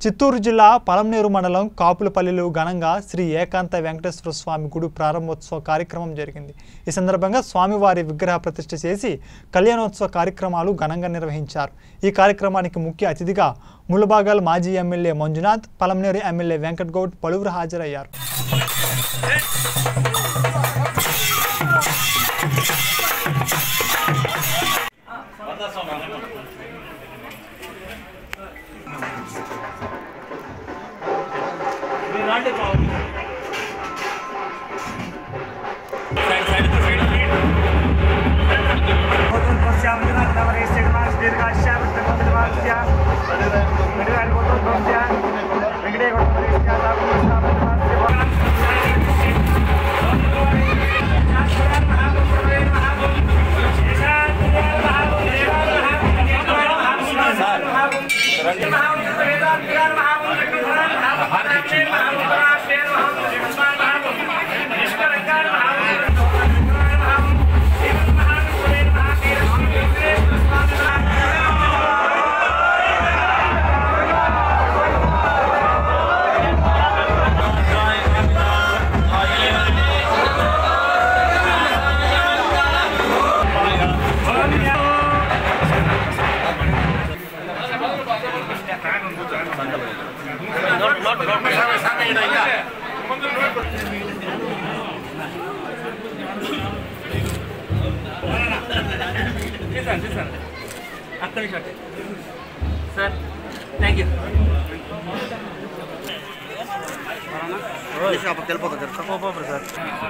చిత్తూరు జిల్లా పలంనేరు మండలం కాపులపల్లిలో ఘనంగా శ్రీ ఏకాంత వెంకటేశ్వర స్వామి గుడి ప్రారంభోత్సవ కార్యక్రమం జరిగింది ఈ సందర్భంగా స్వామివారి విగ్రహ ప్రతిష్ఠ చేసి కళ్యాణోత్సవ కార్యక్రమాలు ఘనంగా నిర్వహించారు ఈ కార్యక్రమానికి ముఖ్య అతిథిగా ములబాగల్ మాజీ ఎమ్మెల్యే మంజునాథ్ పలంనేరు ఎమ్మెల్యే వెంకట్ గౌడ్ పలువురు హాజరయ్యారు అక్క నిమిషం sir thank you sir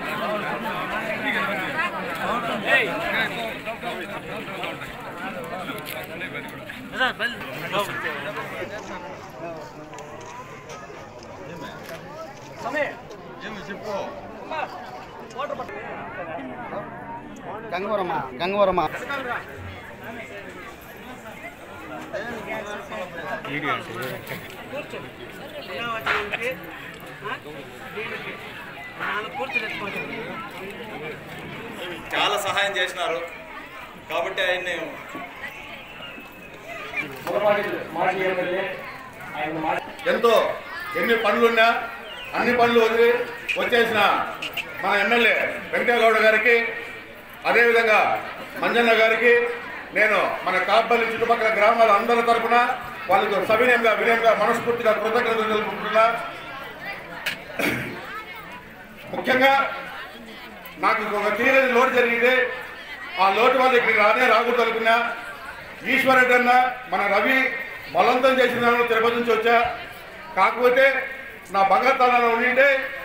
Gangavaramma Gangavaramma చాలా సహాయం చేసినారు కాబట్టి ఆయన్ని ఎంతో ఎన్ని పనులున్నా అన్ని పనులు వదిలి వచ్చేసిన మన ఎమ్మెల్యే వెంకటగౌడ గారికి అదేవిధంగా మంజన్న గారికి నేను మన కాపల్లి చుట్టుపక్కల గ్రామాల అందరి తరపున వాళ్ళకు సవినయంగా వినయంగా మనస్ఫూర్తిగా కృతజ్ఞతలు తెలుపుకుంటున్నా ముఖ్యంగా నాకు ఒక తీరని లోటు జరిగింది ఆ లోటు వల్ల ఇక్కడ రానే రాకూడదు అనుకున్నా ఈశ్వరెడ్డి అన్న మన రవి బలవంతం చేసిన దానిలో తిరుపతి నుంచి వచ్చా కాకపోతే నా బంగారుతనాలు ఉండింటే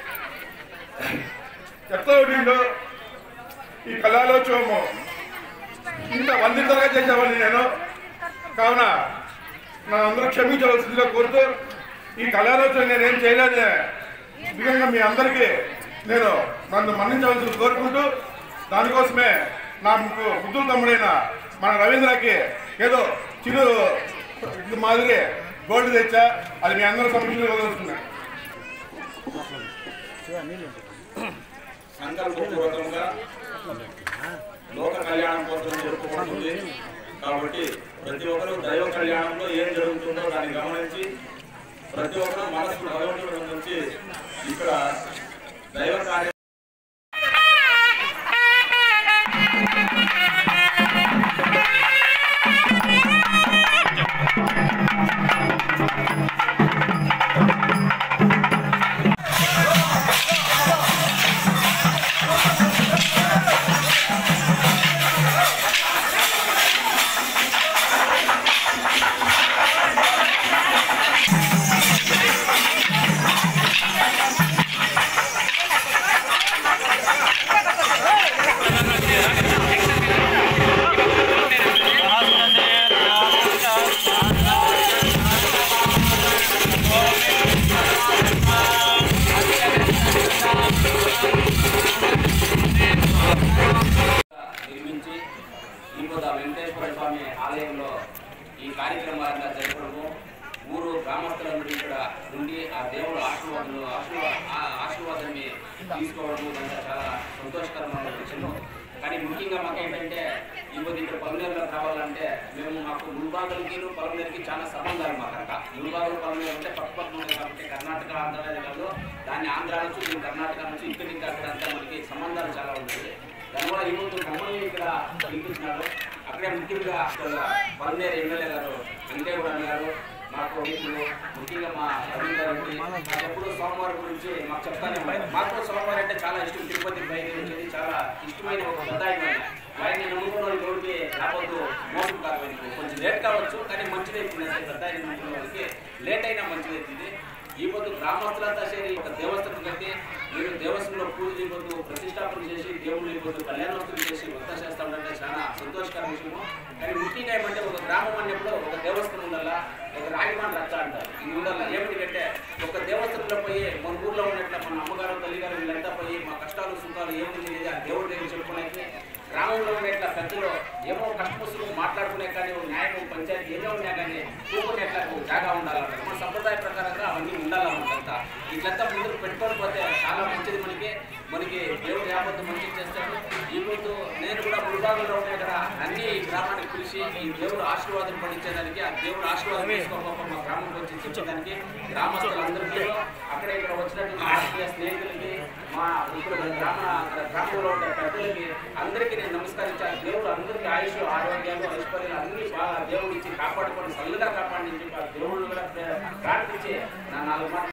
ఎట్లా ఉండిండు ఈ కళాలోత్సవము ఇంత వందింతలుగా చేసేవాడిని నేను కావున నా అందరూ క్షమించవలసిందిగా కోరుతూ ఈ కళాలోచన నేనేం చేయలేని విధంగా మీ అందరికీ నేను నన్ను మన్నించవలసింది కోరుకుంటూ దానికోసమే నా ముగ్గు ముద్దుల తమ్ముడైన మన రవీంద్రకి ఏదో చిరు ఇది మాదిరి గోల్డ్ తెచ్చా అది మీ అందరూ సమక్షంలో వదులుతున్నా సంకల్పపూర్వకంగా లోక కళ్యాణం కోసం జరుపుకుంటుంది కాబట్టి ప్రతి ఒక్కరూ దైవ కళ్యాణంలో ఏం జరుగుతుందో దాన్ని గమనించి ప్రతి ఒక్కరూ మనసు భగవంతుడి నుంచి ఇక్కడ దైవ కార్యం నిర్మించి ఇంకొక వెంకటేశ్వర స్వామి ఆలయంలో ఈ కార్యక్రమాలను జరపడము ఊరు గ్రామస్తులందరూ ఇక్కడ ఉండి ఆ దేవుడు ఆశీర్వాదం ఆశీర్వాద ఆశీర్వాదాన్ని తీసుకోవడము ఇదంతా చాలా సంతోషకరమైన విషయం కానీ ముఖ్యంగా మాకు ఏంటంటే ఇప్పుడు ఇక్కడ పలునేరులో కావాలంటే మేము మాకు ముల్బాగులకి పలునేరుకి చాలా సంబంధాలు మాకు అక్కడ ముల్బాగులు పలునేరు అంటే పక్క పక్కన ఉన్నాయి కాబట్టి కర్ణాటక ఆంధ్ర కాదు దాన్ని ఆంధ్ర నుంచి దీని కర్ణాటక నుంచి ఇక్కడ ఇంకా అక్కడ అంతా మనకి సంబంధాలు చాలా ఉన్నాయి దానివల్ల ఈరోజు మమ్మల్ని ఇక్కడ పిలిపించినారు అక్కడే ముఖ్యంగా పలునేరు ఎమ్మెల్యే గారు వెంకయ్య గారు మాకు ఇప్పుడు ముఖ్యంగా మా రవీంద్ర రెడ్డి మాకు ఎప్పుడు సోమవారం గురించి మాకు చెప్తానే ఉన్నారు. మాకు కూడా సోమవారం అంటే చాలా ఇష్టం తిరుపతి బయలుదేరి చాలా ఇష్టమైన ఒక పెద్ద ఆయన ఆయన. ఆయన్ని నమ్ముకున్న వాళ్ళు ఎవరికి రావద్దు మోసం కాదు ఆయనకు. కొంచెం లేట్ కావచ్చు కానీ మంచిది అవుతుంది అసలు పెద్ద ఆయన నమ్ముకున్న వాళ్ళకి లేట్ అయినా మంచిది అవుతుంది ఈ పొద్దు గ్రామస్తులంతా చేరి ఒక దేవస్థానం కట్టి మీరు దేవస్థానంలో పూజ చేయబోతు ప్రతిష్టాపన చేసి దేవుళ్ళు ఇవ్వద్దు కళ్యాణోత్సవం చేసి భక్త చేస్తా ఉంటే చాలా సంతోషకర విషయము కానీ ముఖ్యంగా ఏమంటే ఒక గ్రామం అన్నప్పుడు ఒక దేవస్థానం ఉండాలా ఒక రాగిమాన్ రచ్చ అంటారు ఇది ఉండాలా ఏమిటంటే ఒక దేవస్థానంలో పోయి మన ఊర్లో ఉన్నట్ల మన అమ్మగారు తల్లిగారు వీళ్ళంతా పోయి మా కష్టాలు సుఖాలు ఏముంది అనేది ఆ దేవుడి దగ్గర చెప్పుకునేకి గ్రామంలో ఉండేట్ల పెద్దలు ఏమో కష్టపుస్తులు మాట్లాడుకునే కానీ ఒక న్యాయం పంచాయతీ ఏదో ఉన్నా కానీ కూకునేట్ల ఒక జాగా ఉండాలంటారు మన సంప్రదాయ ప్రకారంగా అవన్నీ ఉండాలన్నమాట ఇట్లంతా ముందుకు పెట్టుకొని పోతే చాలా మంచిది మనకి మనకి దేవుడు యావత్తు మంచి చేస్తాడు ఈ ముందు నేను కూడా ముల్బాగులో ఉండే కదా అన్ని ఈ గ్రామానికి పిలిచి ఈ దేవుడు ఆశీర్వాదం పండించేదానికి ఆ దేవుడు ఆశీర్వాదం తీసుకోకపోతే మా గ్రామంకి వచ్చి తెచ్చేదానికి గ్రామస్తులందరికీ అక్కడ ఇక్కడ వచ్చినట్టు మా ఆత్మీయ స్నేహితులకి మా ఇప్పుడు గ్రామ గ్రామంలో ఉండే పెద్దలకి అందరికీ నేను నమస్కారం